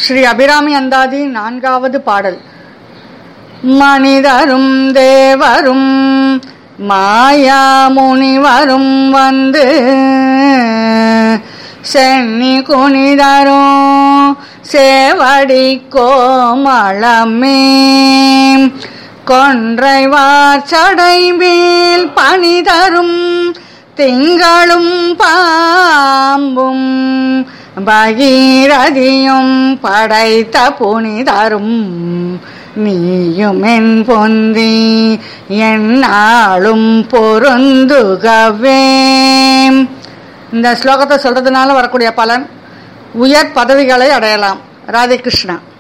ஸ்ரீ அபிராமி அந்தாதி நான்காவது பாடல் மனிதரும் தேவரும் மாயா முனிவரும் வந்து சென்னி குனிதரும் சேவடி கோமளமே கொன்றைவார் சடைமேல் பணிதரும் திங்களும் பாம்பும் பகீரதியும் படைத்த புனிதரும் நீயும் என் பொந்தி என்னாலும் பொருந்துகவே இந்த ஸ்லோகத்தை சொல்றதுனால வரக்கூடிய பலன் உயர் பதவிகளை அடையலாம் ராதே கிருஷ்ணா